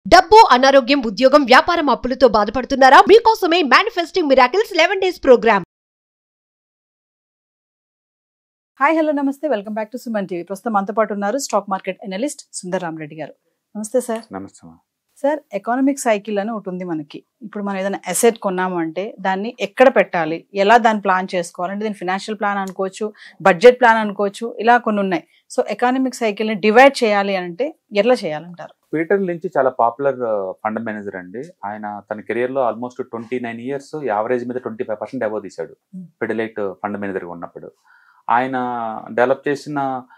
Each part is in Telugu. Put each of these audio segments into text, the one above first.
డబ్బు అనారోగ్యం ఉద్యోగం వ్యాపారం అప్పులతో బాధపడుతున్నారా మీకోసమే manifesting miracles eleven days programme hi hello నమస్తే welcome back to Suman TV ప్రస్తుతం మనతో పాటు ఉన్నారు stock market analyst Sundar Ramareddy garu నమస్తే సార్ నమస్తే అమ్మా. సార్ ఎకానమిక్ సైకిల్ అని ఒకటి ఉంది మనకి ఇప్పుడు మనం ఏదైనా అసెట్ కొన్నాము అంటే దాన్ని ఎక్కడ పెట్టాలి ఎలా దాన్ని ప్లాన్ చేసుకోవాలి అంటే దీని ఫినాన్షియల్ ప్లాన్ అనుకోవచ్చు బడ్జెట్ ప్లాన్ అనుకోవచ్చు ఇలా కొన్ని ఉన్నాయి సో ఎకానమిక్ సైకిల్ని డివైడ్ చేయాలి అంటే ఎట్లా చేయాలంటారు పీటర్ లించ్ చాలా పాపులర్ ఫండ్ మేనేజర్ అండి ఆయన తన కెరియర్ లో almost twenty nine years average మీద ట్వంటీ ఫైవ్ పర్సెంట్ అబోవ్ తీశాడు Hmm. ఫెడలైట్ ఫండ్ మేనేజర్ గా ఉన్నప్పుడు ఆయన డెవలప్ చేసిన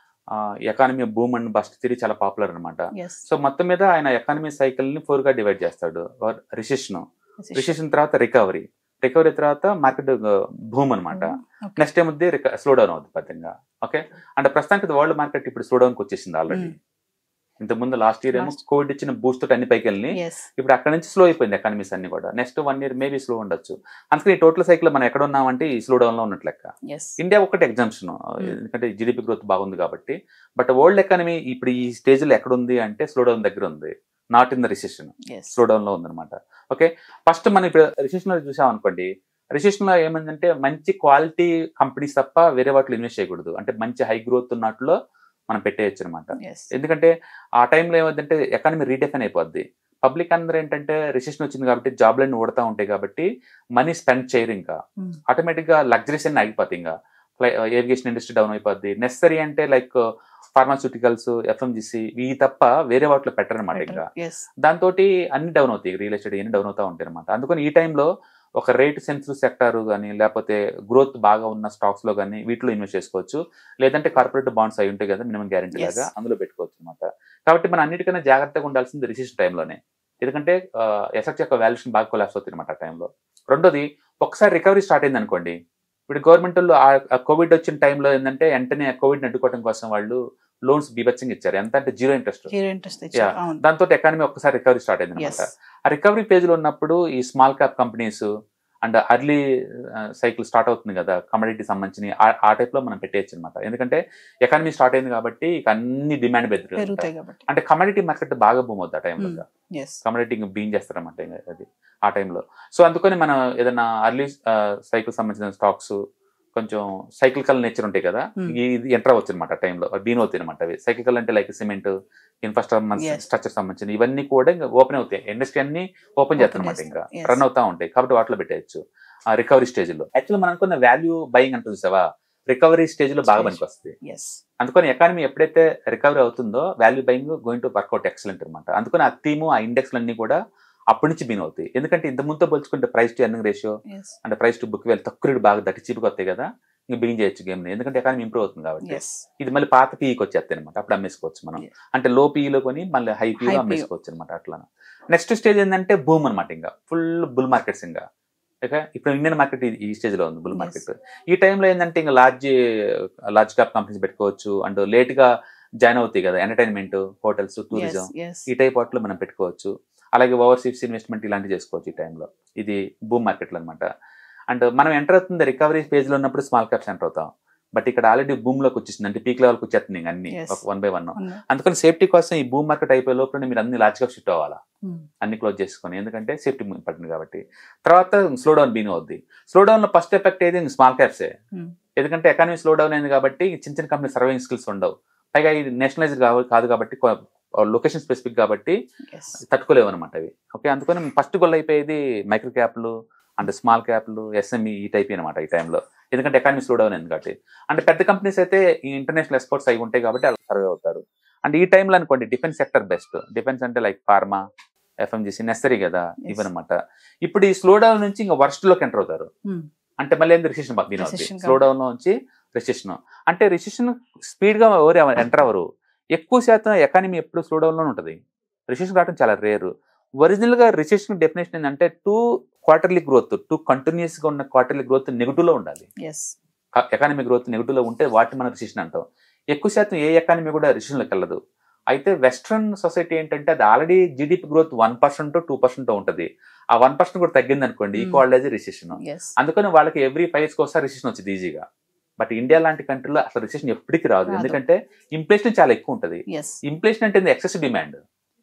economy boom and bust theory చాలా పాపులర్ అనమాట ఎస్ సో మొత్తం మీద ఆయన ఎకానమీ సైకిల్ ని ఫోర్ గా డివైడ్ చేస్తాడు రిసెషన్ రిసెషన్ తర్వాత రికవరీ రికవరీ తర్వాత మార్కెట్ భూమ్ అనమాట నెక్స్ట్ ఏముంది స్లో డౌన్ అవుతుంది పెద్దగా ఓకే అంటే ప్రస్తుతానికి వరల్డ్ మార్కెట్ ఇప్పుడు స్లో డౌన్ వచ్చేసింది ఆల్రెడీ ఇంతకు ముందు లాస్ట్ ఇయర్ ఏమో Last- కోవిడ్ ఇచ్చిన బూస్ట్ తోటి అన్ని పైకి వెళ్ళి ఎస్ ఇప్పుడు అక్కడ నుంచి స్లో అయిపోయింది ఎకానమీస్ అన్ని కూడా next one year maybe slow ఉండొచ్చు అందుకని ఈ టోటల్ సైకిల్ మనం ఎక్కడ ఉన్నామంటే ఈ స్లో డౌన్ లో ఉన్నట్లు లెక్క ఎస్ ఇండియా ఒకటి ఎగ్జామ్షన్ ఎందుకంటే జీడిపి గ్రోత్ బాగుంది కాబట్టి బట్ వరల్డ్ ఎకానమీ ఇప్పుడు ఈ స్టేజ్ లో ఎక్కడ ఉంది అంటే స్లో డౌన్ దగ్గర ఉంది not in the recession yes slow down లో ఉందన్నమాట ఓకే ఫస్ట్ మనం ఇప్పుడు రిసెషన్ లో చూసాం అనుకోండి రిసెషన్ లో ఏమైందంటే మంచి క్వాలిటీ కంపెనీస్ తప్ప వేరే వాటిలో ఇన్వెస్ట్ చేయకూడదు అంటే మంచి హై గ్రోత్ ఉన్నట్లో మనం పెట్టేయచ్చు అనమాట ఎస్ ఎందుకంటే ఆ టైంలో ఏమైందంటే ఎకానమీ రీడెఫైన్ అయిపోద్ది పబ్లిక్ అందరూ ఏంటంటే రిసెషన్ వచ్చింది కాబట్టి జాబ్లన్నీ ఊడతా ఉంటాయి కాబట్టి మనీ స్పెండ్ చేయరు ఇంకా ఆటోమేటిక్ గా లగ్జరీస్ అన్ని ఆగిపోతాయి ఇంకా ఏవిగేషన్ ఇండస్ట్రీ డౌన్ అయిపోద్ది నెసరీ అంటే లైక్ ఫార్మాస్యూటికల్స్ ఎఫ్ఎంజిసి ఇవి తప్ప వేరే వాటిలో పెట్టరనమాట ఇంకా ఎస్ దాంతో అన్ని డౌన్ అవుతాయి రియల్ ఎస్టేట్ అన్ని డౌన్ అవుతా ఉంటాయి అనమాట అందుకని ఈ టైంలో ఒక రేట్ సెన్సిటివ్ సెక్టార్ కానీ లేకపోతే గ్రోత్ బాగా ఉన్న స్టాక్స్ లో కానీ వీటిలో ఇన్వెస్ట్ చేసుకోవచ్చు లేదంటే కార్పొరేట్ బాండ్స్ అయి ఉంటాయి కదా మినిమం గ్యారంటీ Yes. లాగా అందులో పెట్టుకోవచ్చు అనమాట కాబట్టి మనం అన్నిటికన్నా జాగ్రత్తగా ఉండాల్సింది రిసెషన్ టైంలోనే ఎందుకంటే ఎసెక్ట్ యొక్క వాల్యుయేషన్ బాగా కొలాప్స్ అవుతుంది అనమాట ఆ టైంలో రెండోది ఒకసారి రికవరీ స్టార్ట్ అయింది అనుకోండి ఇప్పుడు గవర్నమెంట్ వాళ్ళు కోవిడ్ వచ్చిన టైంలో ఏంటంటే వెంటనే కోవిడ్ అడ్డుకోవడం కోసం వాళ్ళు లోన్స్ బీభత్సంగా ఇచ్చారు ఎంత అంటే zero interest zero interest Yeah. అవును దాంతో ఎకానమీ ఒక్కసారి రికవరీ స్టార్ట్ అయింది ఎస్ అనమాట ఆ రికవరీ పేజ్ లో ఉన్నప్పుడు ఈ small cap companies and early cycle start అవుతుంది కదా కమోడిటీ సంబంధించి ఆ- ఆ టైప్ లో మనం పెట్టేయచ్చు అనమాట ఎందుకంటే ఎకానమీ స్టార్ట్ అయింది కాబట్టి ఇక అన్ని డిమాండ్ బెదిరి పెరుగుతాయి కాబట్టి అంటే కమోడిటీ మార్కెట్ బాగా భూమి అవుతుంది ఆ టైంలో Hmm. ఎస్ కమోడిటీ బీన్ చేస్తారన్నమాట ఇంకా అది ఆ టైంలో సో అందుకని మనం ఏదైనా అర్లీ సైకిల్ సంబంధించిన స్టాక్స్ కొంచెం సైకిల్కల్ నేచర్ ఉంటాయి కదా Hmm. ఇది ఎంటర్ అవ్వచ్చు అనమాట టైంలో బీన్ అవుతాయి అనమాట అవి సైకిల్ అంటే like cement infrastructure Yes. Structure సంబంధించిన ఇవన్నీ కూడా ఇంకా ఓపెన్ అవుతాయి ఇండస్ట్రీ అన్ని ఓపెన్ చేస్తాయి అనమాట ఇంకా చేస్తారు. Yes. రన్ అవుతా ఉంటాయి కాబట్టి వాటిలో పెట్టేయచ్చు ఆ రికవరీ స్టేజ్ లో యాక్చువల్ మనం అనుకున్న వాల్యూ బయింగ్ అంటే చూసావా రికవరీ స్టేజ్ లో బాగా Stage. పనికి వస్తుంది ఎస్ అందుకని ఎకానమీ ఎప్పుడైతే రికవరీ అవుతుందో value buying going to work out excellent అనమాట అందుకని ఆ థీము ఆ ఇండెక్స్ అన్ని కూడా అప్పటి నుంచి బీన్ అవుతాయి ఎందుకంటే ఇంత ముందుతో పోల్చుకుంటే price to earning ratio yes అంటే ప్రైస్ టు బుక్ వాల్యూ తక్కువ రేటు బాగా దట్టి చీపుకి వస్తాయి కదా ఇంకా బిగిన్ చేయొచ్చు గేమ్ ఎందుకంటే ఎకానమీ ఇంప్రూవ్ అవుతుంది కాబట్టి ఎస్ ఇది మళ్ళీ పాత పీఈకి వచ్చేస్తాయి అనమాట అప్పుడు అమ్మేసుకోవచ్చు మనం Yeah. అంటే లో పీఈలో కొని మళ్ళీ హై High పీలో PE. అమ్మేసుకోవచ్చు అనమాట అట్లా నెక్స్ట్ స్టేజ్ ఏంటంటే బూమ్ అనమాట ఇంకా ఫుల్ బుల్ మార్కెట్స్ ఇంకా ఓకే ఇప్పుడు ఇండియన్ మార్కెట్ ఈ స్టేజ్ లో ఉంది బుల్ Yes. మార్కెట్ ఈ టైంలో ఏంటంటే ఇంకా లార్జ్ లార్జ్ క్యాప్ కంపెనీస్ పెట్టుకోవచ్చు అండ్ లేట్ గా జాయిన్ అవుతాయి కదా ఎంటర్టైన్మెంట్ హోటల్స్ టూరిజం ఎస్ ఈ టైప్ వాటిలో మనం పెట్టుకోవచ్చు అలాగే ఓవర్సీస్ ఇన్వెస్ట్మెంట్ ఇలాంటివి చేసుకోవచ్చు ఈ టైంలో ఇది బూమ్ మార్కెట్లో అనమాట అండ్ మనం ఎంటర్ అవుతుంది రికవరీ లో ఉన్నప్పుడు స్మాల్ క్యాప్స్ ఎంటర్ అవుతాం బట్ ఇక్కడ ఆల్రెడీ భూమ్ లోకి వచ్చేసింది అంటే పీక్ లెవెల్కి వచ్చేస్తుంది ఇంక అన్ని Yes. వన్ బై వన్ అందుకని సేఫ్టీ కోసం ఈ భూమ్ మార్కెట్ అయిపోయే లోపల మీరు అన్ని లార్జ్ గా షిఫ్ట్ అవ్వాలా అన్ని క్లోజ్ చేసుకొని ఎందుకంటే సేఫ్టీ పడుతుంది కాబట్టి తర్వాత స్లో డౌన్ బీన్ అవుద్ది స్లో డౌన్ లో ఫస్ట్ ఎఫెక్ట్ ఏది స్మాల్ క్యాప్సే Hmm. ఎందుకంటే ఎకానమీ స్లో డౌన్ అయింది కాబట్టి చిన్న చిన్న కంపెనీ సర్వైవింగ్ స్కిల్స్ ఉండవు పైగా ఇది నేషనలైజ్ కాదు కాబట్టి లొకేషన్ స్పెసిఫిక్ కాబట్టి ఎస్ తట్టుకోలేవు అనమాట అవి ఓకే అందుకని ఫస్ట్ గొల్ అయిపోయేది మైక్రో క్యాప్లు అండ్ స్మాల్ క్యాప్లు ఎస్ఎంఈ ఈ టైప్ అనమాట ఈ టైంలో ఎందుకంటే ఎకానమీ స్లో డౌన్ అయింది కాబట్టి అంటే పెద్ద కంపెనీస్ అయితే ఈ ఇంటర్నేషనల్ ఎక్స్పోర్ట్స్ అవి ఉంటాయి కాబట్టి అలా సర్వే అవుతారు అండ్ ఈ టైంలో అనుకోండి డిఫెన్స్ సెక్టర్ బెస్ట్ డిఫెన్స్ అంటే లైక్ ఫార్మా ఎఫ్ఎంజిసి నెసరీ కదా Yes. ఇవన్నమాట ఇప్పుడు ఈ స్లో డౌన్ నుంచి ఇంకా వర్స్ట్ లోకి ఎంటర్ అవుతారు Hmm. అంటే మళ్ళీ ఏంది రిసెషన్ దీని Recession స్లో డౌన్ లో నుంచి రిసెషన్ అంటే రిసెషన్ స్పీడ్ గా ఎవరు ఎంటర్ అవ్వరు ఎక్కువ శాతం ఎకానమీ ఎప్పుడు స్లో డౌన్ లోనే ఉంటుంది రిసెషన్ రావడం చాలా రేరు ఒరిజినల్ గా రిసెషన్ డెఫినేషన్ ఏంటంటే two quarterly growth two continuous గా ఉన్న క్వార్టర్లీ గ్రోత్ నెగిటివ్ లో ఉండాలి ఎస్ ఎకానమీ గ్రోత్ నెగిటివ్ లో ఉంటే వాటిని మనం రిసెషన్ అంటాం ఎక్కువ శాతం ఏ ఎకానమీ కూడా రిసెషన్ లోకి వెళ్ళదు అయితే వెస్ట్రన్ సొసైటీ ఏంటంటే అది already GDP growth one percent two percent ఉంటుంది ఆ వన్ పర్సెంట్ కూడా తగ్గింది అనుకోండి Hmm. Equal as recession yes అందుకని వాళ్ళకి ఎవ్రీ ఫైవ్ ఇయర్స్కి ఒకసారి రిసెషన్ వచ్చింది ఈజీగా బట్ ఇండియా లాంటి కంట్రీలో అసలు రిసెషన్ ఎప్పటికీ రాదు రాదు. ఎందుకంటే ఇన్ఫ్లేషన్ చాలా ఎక్కువ ఉంటుంది ఎస్ ఇన్ఫ్లేషన్ అంటే ఎక్సెస్ డిమాండ్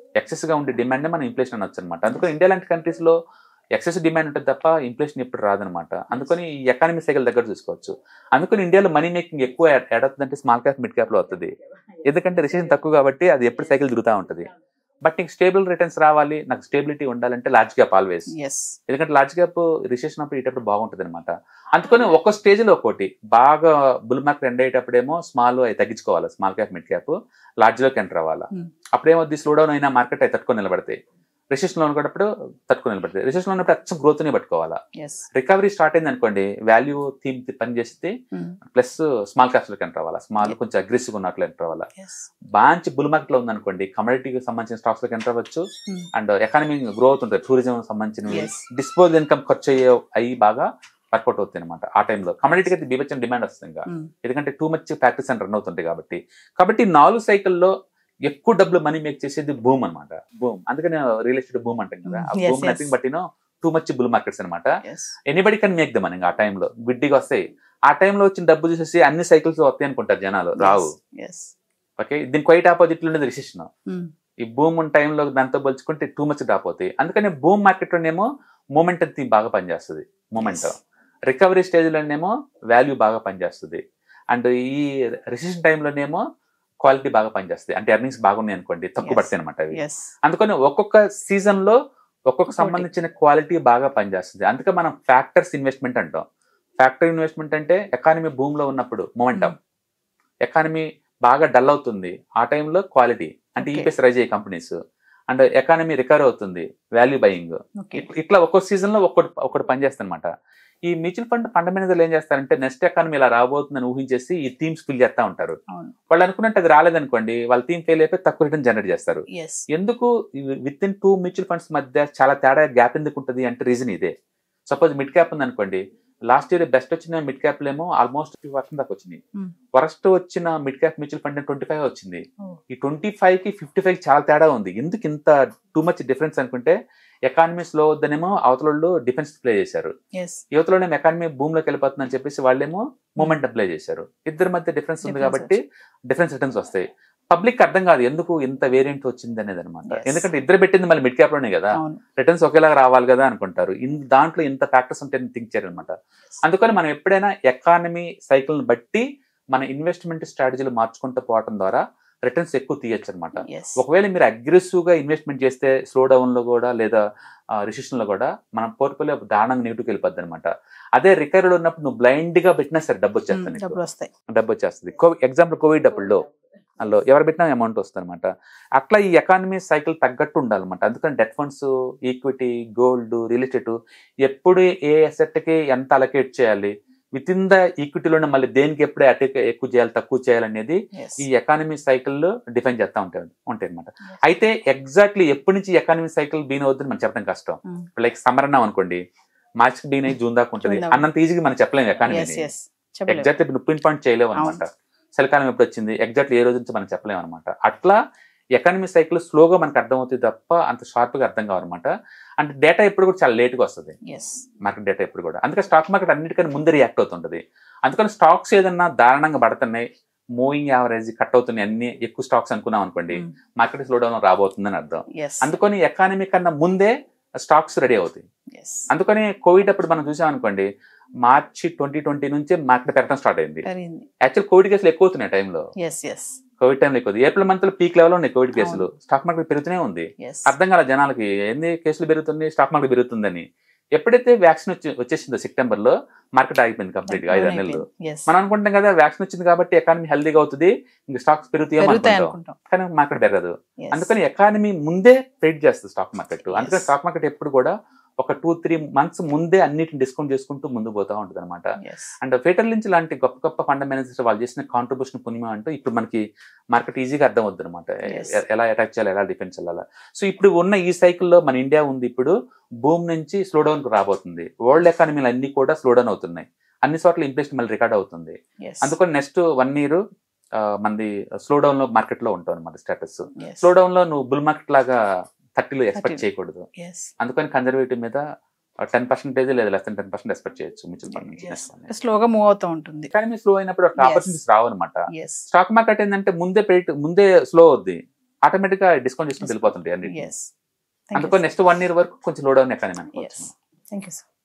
ఎక్సెస్ గా ఉండే డిమాండ్ మనం ఇన్ఫ్లేషన్ అనొచ్చు అనమాట అందుకని ఇండియా లాంటి కంట్రీస్ లో ఎక్సెస్ డిమాండ్ ఉంటుంది తప్ప ఇన్ఫ్లేషన్ ఎప్పుడు రాదనమాట అందుకని ఈ ఎకానమీ సైకిల్ దగ్గర చూసుకోవచ్చు అందుకని ఇండియాలో మనీ మేకింగ్ ఎక్కువ యాడ్ అవుతుందంటే స్మాల్ క్యాప్ మిడ్ క్యాప్ లో అవుతుంది ఎందుకంటే రిసెషన్ తక్కువ కాబట్టి అది ఎప్పుడు సైకిల్ తిరుగుతూ ఉంటుంది బట్ నీకు స్టేబుల్ రిటర్న్స్ రావాలి నాకు స్టేబిలిటీ ఉండాలంటే లార్జ్ క్యాప్ ఆల్వేస్ ఎస్ ఎందుకంటే లార్జ్ క్యాప్ రిసెషన్ అప్పుడు ఇటప్పుడు బాగుంటుంది అనమాట అందుకని ఒక్క స్టేజ్ లో ఒక్కోటి బాగా బుల్ మార్కెట్ ఎండ్ అయ్యేటప్పుడేమో స్మాల్ అవి తగ్గించుకోవాలి small cap mid cap large లోకి ఎంటర్ అవ్వాలి Hmm. అప్పుడేమో స్లో డౌన్ అయినా మార్కెట్ అవి తట్టుకొని నిలబడతాయి రిసెషన్ లో ఉన్నప్పుడు తట్టుకొని నిలబడతాయి రిసెషన్ లో ఉన్నప్పుడు అచ్చం గ్రోత్ ని పట్టుకోవాలా ఎస్ రికవరీ స్టార్ట్ అయింది అనుకోండి వాల్యూ థీమ్ పని చేస్తే ప్లస్ స్మాల్ క్యాప్స్ లోకి ఎంటర్ అవ్వాలి స్మాల్ కొంచెం అగ్రెసివ్ ఉన్నట్లు ఎంటర్ అవ్వాలి ఎస్ మంచి బుల్ మార్కెట్ లో ఉందనుకోండి కమోడిటీకి సంబంధించిన స్టాక్స్ లోకి ఎంటర్ అవ్వచ్చు అండ్ ఎకానమీ గ్రోత్ ఉంటుంది టూరిజం సంబంధించినవి Yes. డిస్పోజ్ ఇన్కమ్ ఖర్చు అయ్యే అవి బాగా వర్కౌట్ అవుతాయి అనమాట ఆ టైంలో కమ్యూనిటీకి అయితే బీభత్సం డిమాండ్ వస్తుంది ఇంకా ఎందుకంటే టూ మచ్ ప్రాక్టీస్ అని రన్ అవుతుంటాయి కాబట్టి కాబట్టి ఈ నాలుగు సైకిల్లో ఎక్కువ డబ్బులు మనీ మేక్ చేసేది బూమ్ అన్నమాట బూమ్ అందుకని రియల్ ఎస్టేట్ బూమ్ అంటాం కదా Mm, yes, boom yes. Nothing but too much bull markets అనమాట yes anybody can make the money ఆ టైంలో గుడ్డిగా వస్తాయి ఆ టైంలో వచ్చిన డబ్బు చూసేసి అన్ని సైకిల్స్ వస్తాయి అనుకుంటారు జనాలు రావు ఎస్ ఓకే దీని క్వైట్ ఆపోజిట్ ఉండేది రిసెషన్ ఈ బూమ్ ఉన్న టైంలో దాంతో పోల్చుకుంటే టూ మచ్ డ్రాప్ అవుతాయి అందుకని బూమ్ మార్కెట్ లోనేమో మూమెంట్ అది బాగా పనిచేస్తుంది మూమెంట్ రికవరీ స్టేజ్ లోనేమో వాల్యూ బాగా పనిచేస్తుంది అండ్ ఈ రిసెషన్ టైంలోనేమో క్వాలిటీ బాగా పనిచేస్తుంది అంటే ఎర్నింగ్స్ బాగున్నాయి అనుకోండి తక్కువ Yes. పడతాయి అనమాట అవి ఎస్ అందుకని ఒక్కొక్క సీజన్ లో ఒక్కొక్క సంబంధించిన క్వాలిటీ బాగా పనిచేస్తుంది అందుకే మనం ఫ్యాక్టర్స్ ఇన్వెస్ట్మెంట్ అంటాం ఫ్యాక్టర్ ఇన్వెస్ట్మెంట్ అంటే ఎకానమీ భూమ్ లో ఉన్నప్పుడు మొమెంటం ఎకానమీ బాగా డల్ అవుతుంది ఆ టైంలో క్వాలిటీ అంటే Okay. ఈపీఎస్ రైజ్ అయ్యే కంపెనీస్ అండ్ ఎకానమీ రికవర్ అవుతుంది వాల్యూ బయింగ్ ఓకే ఇట్లా ఒక్కొక్క సీజన్ లో ఒక్కటి ఒక్కటి పనిచేస్తుంది అనమాట ఈ మ్యూచువల్ ఫండ్ ఫండ్ మేనేజర్లు ఏం చేస్తారంటే నెక్స్ట్ ఎకానమీ ఇలా రాబోతుందని ఊహించేసి ఈ థీమ్స్ ఫిల్ చేస్తా ఉంటారు అవును వాళ్ళు అనుకున్నట్టు అది రాలేదనుకోండి వాళ్ళ థీమ్ ఫెయిల్ అయిపోయి తక్కువ రిటర్న్ జనరేట్ చేస్తారు ఎస్ ఎందుకు within two mutual funds మధ్య చాలా తేడా గ్యాప్ ఎందుకు ఉంటుంది అంటే రీజన్ ఇదే సపోజ్ మిడ్ క్యాప్ ఉంది అనుకోండి లాస్ట్ ఇయర్ బెస్ట్ వచ్చిన మిడ్ క్యాప్ ఏమో ఆల్మోస్ట్ ఫిఫ్టీ పర్సెంట్ దాకా వచ్చినాయి Hmm. వరస్ట్ వచ్చిన mid cap mutual fund twenty five వచ్చింది Oh. ఈ ట్వంటీ ఫైవ్ కి ఫిఫ్టీ ఫైవ్ చాలా తేడా ఉంది ఎందుకు ఇంత టూ మచ్ డిఫరెన్స్ అనుకుంటే ఎకానమీ స్లో వద్దనేమో అవతల డిఫెన్స్ ప్లే చేశారు ఎస్ యువతలోనేమో ఎకానమీ భూమ్ లోకి వెళ్ళిపోతుందని చెప్పేసి వాళ్ళేమో మూమెంట్ అప్లై చేశారు ఇద్దరి మధ్య డిఫరెన్స్ ఉంది Difference కాబట్టి డిఫరెన్స్ రిటర్న్స్ వస్తాయి పబ్లిక్ అర్థం కాదు ఎందుకు ఇంత వేరియంట్ వచ్చింది అనేది అనమాట Yes. ఎందుకంటే ఇద్దరు పెట్టింది మళ్ళీ మిడ్ క్యాప్ లోనే కదా అవును రిటర్న్స్ ఒకేలాగా రావాలి కదా అనుకుంటారు ఇన్ దాంట్లో ఇంత ఫ్యాక్టర్స్ ఉంటాయని థింక్ చేయరనమాట అందుకని మనం ఎప్పుడైనా ఎకానమీ సైకిల్ బట్టి మన ఇన్వెస్ట్మెంట్ స్ట్రాటజీలు మార్చుకుంటూ పోవడం ద్వారా రిటర్న్స్ ఎక్కువ తీయచ్చు అనమాట ఎస్ ఒకవేళ మీరు అగ్రెసివ్ గా ఇన్వెస్ట్మెంట్ చేస్తే స్లో డౌన్ లో కూడా లేదా రిసెషన్ లో కూడా మన పోర్ట్ఫోలియో దారుణంగా నెగిటివ్ వెళ్ళిపోద్ది అనమాట అదే రికవరీ ఉన్నప్పుడు నువ్వు బ్లైండ్ గా పెట్టినా సరే డబ్బు వచ్చేస్తుంది నీకు. డబ్బులు వస్తాయి డబ్బు వచ్చేస్తుంది ఎగ్జాంపుల్ కోవిడ్ అప్పుడులో అందులో ఎవరు పెట్టినా అమౌంట్ వస్తుంది అనమాట అట్లా ఈ ఎకానమీ సైకిల్ తగ్గట్టు ఉండాలన్నమాట అందుకని debt funds equity gold real estate ఎప్పుడు ఏ asset కి ఎంత అలకేట్ చేయాలి విత్ ఇన్ ద ఈక్విటీలోనే మళ్ళీ దేనికి ఎప్పుడే అటు ఎక్కువ చేయాలి తక్కువ చేయాలనేది ఎస్ ఈ ఎకానమీ సైకిల్ డిఫైన్ చేస్తా ఉంటాయి ఉంటాయి అనమాట అయితే ఎగ్జాక్ట్లీ ఎప్పటి నుంచి ఎకానమీ సైకిల్ బీన్ అవుతుంది మనం చెప్పడం కష్టం Mm. లైక్ సమ్మర్ అన్నాం అనుకోండి మార్చ్ బీన్ అయ్యి జూన్ దాకా ఉంటుంది June దాకా. అన్నంత ఈజీగా మనం చెప్పలేము ఎకానమీ ఎస్ ఎస్ చెప్పలేదు ఎగ్జాక్ట్లీ ఇప్పుడు పిన్ పాయింట్ చేయలేము అనమాట చలికాలం ఎప్పుడు వచ్చింది ఎగ్జాక్ట్లీ ఏ రోజు నుంచి మనం చెప్పలేము అనమాట అట్లా ఎకానమీ సైకిల్ స్లోగా మనకు అర్థమవుతుంది తప్ప అంత షార్ప్ గా అర్థం కావన్నమాట అంటే డేటా ఎప్పుడు కూడా చాలా లేట్ గా వస్తుంది ఎస్ మార్కెట్ డేటా ఎప్పుడు కూడా అందుకే స్టాక్ మార్కెట్ అన్నిటికన్నా ముందే రియాక్ట్ అవుతుంటది అందుకని స్టాక్స్ ఏదన్నా దారుణంగా పడుతున్నాయి మూవింగ్ యావరేజ్ కట్ అవుతున్నాయి అన్ని ఎక్కువ స్టాక్స్ అనుకున్నాం అనుకోండి మార్కెట్ స్లో డౌన్ రాబోతుందని అర్థం ఎస్ అందుకని ఎకానమీ కన్నా ముందే స్టాక్స్ రెడీ అవుతాయి ఎస్ అందుకని కోవిడ్ అప్పుడు మనం చూసాం అనుకోండి మార్చి ట్వంటీ ట్వంటీ నుంచే మార్కెట్ పెరగడం స్టార్ట్ అయింది పెరిగింది యాక్చువల్ కోవిడ్ కేసులు ఎక్కువ అవుతున్నాయి టైంలో ఎస్ ఎస్ కోవిడ్ టైంలో ఎక్కువ ఏప్రిల్ మంత్ లో పీక్ లెవెల్ ఉన్నాయి కోవిడ్ కేసులు స్టాక్ మార్కెట్ పెరుగుతూనే ఉంది ఎస్ అర్థం కాల జనాలకి ఎన్ని కేసులు పెరుగుతుంది స్టాక్ మార్కెట్ పెరుగుతుందని ఎప్పుడైతే వ్యాక్సిన్ వచ్చి వచ్చేసిందో సెప్టెంబర్ లో మార్కెట్ ఆగిపోయింది కంప్లీట్ గా ఐదు ఆరు నెలలు ఎస్ మనం అనుకుంటాం కదా వ్యాక్సిన్ వచ్చింది కాబట్టి ఎకానమీ హెల్దీగా అవుతుంది ఇంకా స్టాక్స్ పెరుగుతాయి పెరుగుతాయి అనుకుంటాం అనుకుంటాం కానీ మార్కెట్ పెరగదు Yes. అందుకని ఎకానమీ ముందే ట్రేడ్ చేస్తుంది స్టాక్ మార్కెట్ అందుకని Yes. స్టాక్ మార్కెట్ ఎప్పుడు కూడా ఒక టూ త్రీ మంత్స్ ముందే అన్నిటిని డిస్కౌంట్ చేసుకుంటూ ముందు పోతా ఉంటుంది అనమాట Yes. అండ్ ఫేటర్ నుంచి లాంటి గొప్ప గొప్ప ఫండ్ మేనేజర్స్ వాళ్ళు చేసిన కాంట్రిబ్యూషన్ పుణ్యమ అంటూ ఇప్పుడు మనకి మార్కెట్ ఈజీగా అర్థం అవుతుంది అనమాట Yes. ఎలా అటాక్ చేయాలి ఎలా డిఫెన్స్ చేయాలి సో ఇప్పుడు ఉన్న ఈ సైకిల్లో మన ఇండియా ఉంది ఇప్పుడు భూమి నుంచి స్లో డౌన్ కు రాబోతుంది వరల్డ్ ఎకానమీలు అన్ని కూడా స్లో డౌన్ అవుతున్నాయి అన్ని చోట్ల ఇన్ఫ్లేషన్ మళ్ళీ రికార్డ్ అవుతుంది Yes. అందుకని నెక్స్ట్ వన్ ఇయర్ మనది స్లో డౌన్ లో మార్కెట్ లో ఉంటాం అనమాట స్టేటస్ Yes. స్లో డౌన్ లో నువ్వు బుల్ మార్కెట్ లాగా థర్టీలో ఎక్స్పెక్ట్ 30. చేయకూడదు Yes. అందుకని కన్జర్వేటివ్ మీద టెన్ పర్సెంటేజ్ లేదా లెస్ టెన్ పర్సెంట్ ఎక్స్పెక్ట్ చేయొచ్చు మ్యూచువల్ ఫండ్ నుంచి Yes. next one. స్లోగా మూవ్ అవుతూ ఉంటుంది ఎకానమీ స్లో అయినప్పుడు Yes. ఆపర్చునిటీస్ రావు అనమాట ఎస్ స్టాక్ మార్కెట్ ఏంటంటే ముందే పెరిగి ముందే స్లో అవుద్ది ఆటోమేటిక్ గా డిస్కౌంట్ చేసుకుని వెళ్ళిపోతుంటాయి అన్ని ఎస్ అందుకని నెక్స్ట్ వన్ ఇయర్ వరకు కొంచెం లో down economy yes thank you sir